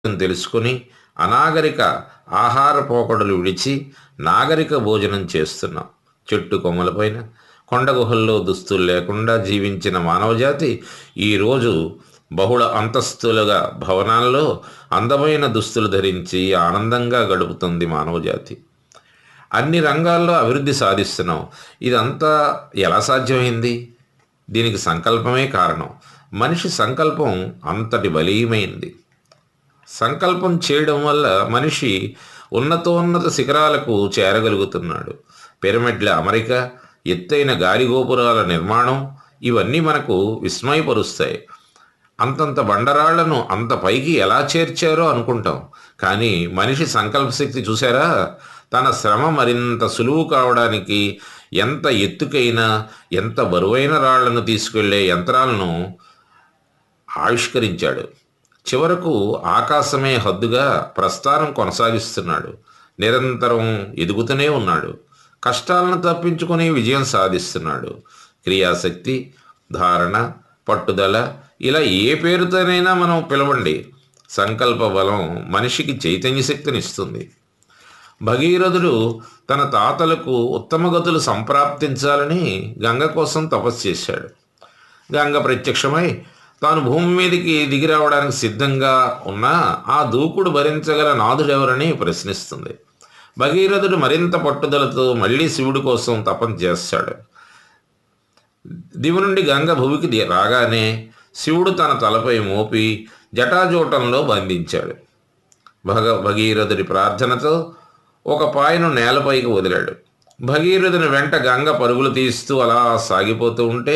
తెలుసుకుని అనాగరిక ఆహార పోకడలు విడిచి నాగరిక భోజనం చేస్తున్నాం చెట్టు కొమ్మలపైన కొండ గుహల్లో దుస్తులు లేకుండా జీవించిన మానవజాతి ఈరోజు బహుళ అంతస్తులుగా భవనాల్లో అందమైన దుస్తులు ధరించి ఆనందంగా గడుపుతుంది మానవజాతి అన్ని రంగాల్లో అభివృద్ధి సాధిస్తున్నాం ఇదంతా ఎలా సాధ్యమైంది దీనికి సంకల్పమే కారణం మనిషి సంకల్పం అంతటి బలీయమైంది సంకల్పం చేయడం వల్ల మనిషి ఉన్నతోన్నత శిఖరాలకు చేరగలుగుతున్నాడు పిరమిడ్ల అమరిక ఎత్తైన గాలి గోపురాల నిర్మాణం ఇవన్నీ మనకు విస్మయపరుస్తాయి అంతంత బండరాళ్లను అంత పైకి ఎలా చేర్చారో అనుకుంటాం కానీ మనిషి సంకల్పశక్తి చూసారా తన శ్రమ మరింత సులువు కావడానికి ఎంత ఎత్తుకైన ఎంత బరువైన రాళ్లను తీసుకెళ్లే యంత్రాలను ఆవిష్కరించాడు చివరకు ఆకాశమే హద్దుగా ప్రస్థానం కొనసాగిస్తున్నాడు నిరంతరం ఎదుగుతూనే ఉన్నాడు కష్టాలను తప్పించుకొని విజయం సాధిస్తున్నాడు క్రియాశక్తి ధారణ పట్టుదల ఇలా ఏ పేరుతోనైనా మనం పిలవండి సంకల్ప బలం మనిషికి చైతన్య శక్తినిస్తుంది భగీరథుడు తన తాతలకు ఉత్తమ గతులు సంప్రాప్తించాలని గంగ కోసం తపస్సు చేశాడు గంగ ప్రత్యక్షమై తాను భూమి మీదకి దిగి రావడానికి సిద్ధంగా ఉన్నా ఆ దూకుడు భరించగల నాదుడెవరని ప్రశ్నిస్తుంది భగీరథుడు మరింత పట్టుదలతో మళ్ళీ శివుడి కోసం తపం చేస్తాడు దివి నుండి గంగ భూమికి ది- రాగానే శివుడు తన తలపై మోపి జటాజూటంలో బంధించాడు భగ భగీరథుడి ప్రార్థనతో ఒక పాయను నేలపైకి వదిలాడు భగీరథుని వెంట గంగ పరుగులు తీస్తూ అలా సాగిపోతూ ఉంటే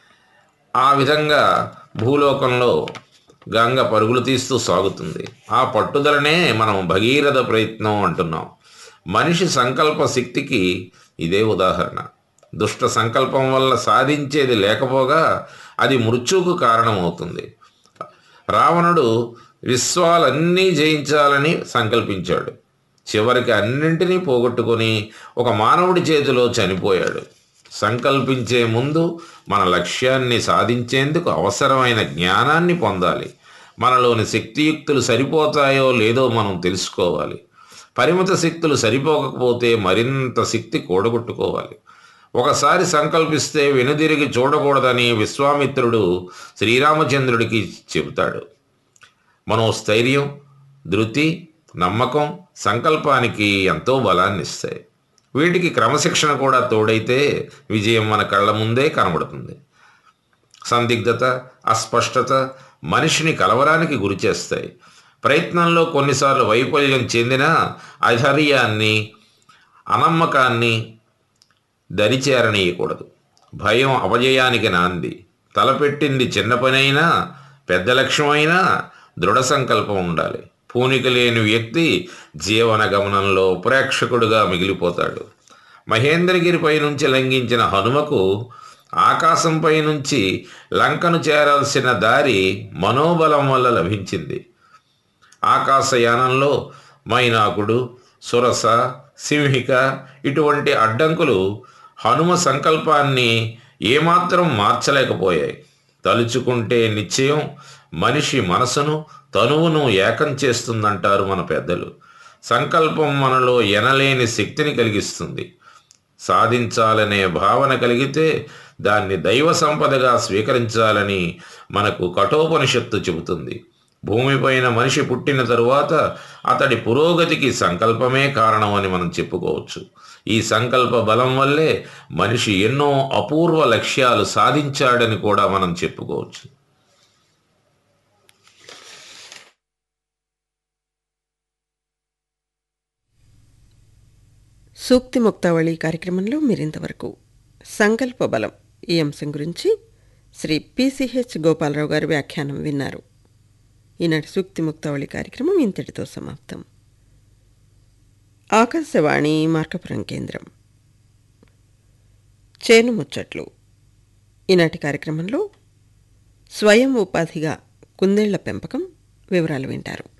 ఆ విధంగా భూలోకంలో గంగ పరుగులు తీస్తూ సాగుతుంది ఆ పట్టుదలనే మనం భగీరథ ప్రయత్నం అంటున్నాం మనిషి సంకల్ప శక్తికి ఇదే ఉదాహరణ దుష్ట సంకల్పం వల్ల సాధించేది లేకపోగా అది మృత్యువుకు కారణమవుతుంది రావణుడు విశ్వాలన్నీ జయించాలని సంకల్పించాడు చివరికి అన్నింటినీ పోగొట్టుకొని ఒక మానవుడి చేతిలో చనిపోయాడు సంకల్పించే ముందు మన లక్ష్యాన్ని సాధించేందుకు అవసరమైన జ్ఞానాన్ని పొందాలి మనలోని శక్తియుక్తులు సరిపోతాయో లేదో మనం తెలుసుకోవాలి పరిమిత శక్తులు సరిపోకపోతే మరింత శక్తి కూడగొట్టుకోవాలి ఒకసారి సంకల్పిస్తే వెనుదిరిగి చూడకూడదని విశ్వామిత్రుడు శ్రీరామచంద్రుడికి చెబుతాడు మనోస్థైర్యం ధృతి నమ్మకం సంకల్పానికి ఎంతో బలాన్ని ఇస్తాయి వీటికి క్రమశిక్షణ కూడా తోడైతే విజయం మన కళ్ళ ముందే కనబడుతుంది సందిగ్ధత అస్పష్టత మనిషిని కలవరానికి గురిచేస్తాయి ప్రయత్నంలో కొన్నిసార్లు వైఫల్యం చెందిన అధైర్యాన్ని అనమ్మకాన్ని దరిచేరనీయకూడదు భయం అపజయానికి నాంది తలపెట్టింది చిన్న పనైనా పెద్ద లక్ష్యమైనా దృఢ సంకల్పం ఉండాలి పూనిక లేని వ్యక్తి జీవన గమనంలో ప్రేక్షకుడుగా మిగిలిపోతాడు మహేంద్రగిరిపై నుంచి లంఘించిన హనుమకు ఆకాశంపై నుంచి లంకను చేరాల్సిన దారి మనోబలం వల్ల లభించింది ఆకాశయానంలో మైనాకుడు సురస సింహిక ఇటువంటి అడ్డంకులు హనుమ సంకల్పాన్ని ఏమాత్రం మార్చలేకపోయాయి తలుచుకుంటే నిశ్చయం మనిషి మనసును తనువును ఏకం చేస్తుందంటారు మన పెద్దలు సంకల్పం మనలో ఎనలేని శక్తిని కలిగిస్తుంది సాధించాలనే భావన కలిగితే దాన్ని దైవ సంపదగా స్వీకరించాలని మనకు కఠోపనిషత్తు చెబుతుంది భూమిపైన మనిషి పుట్టిన తరువాత అతడి పురోగతికి సంకల్పమే కారణమని మనం చెప్పుకోవచ్చు ఈ సంకల్ప బలం వల్లే మనిషి ఎన్నో అపూర్వ లక్ష్యాలు సాధించాడని కూడా మనం చెప్పుకోవచ్చు సూక్తి ముక్తావళి కార్యక్రమంలో మీరింతవరకు సంకల్ప బలం ఈ అంశం గురించి శ్రీ పిసిహెచ్ గోపాలరావు గారి వ్యాఖ్యానం విన్నారు ఈనాటి సూక్తి ముక్తావళి కార్యక్రమం ఇంతటితో సమాప్తం ఆకాశవాణి మార్కపురం కేంద్రం చేను ముచ్చట్లు ఈనాటి కార్యక్రమంలో స్వయం ఉపాధిగా కుందేళ్ల పెంపకం వివరాలు వింటారు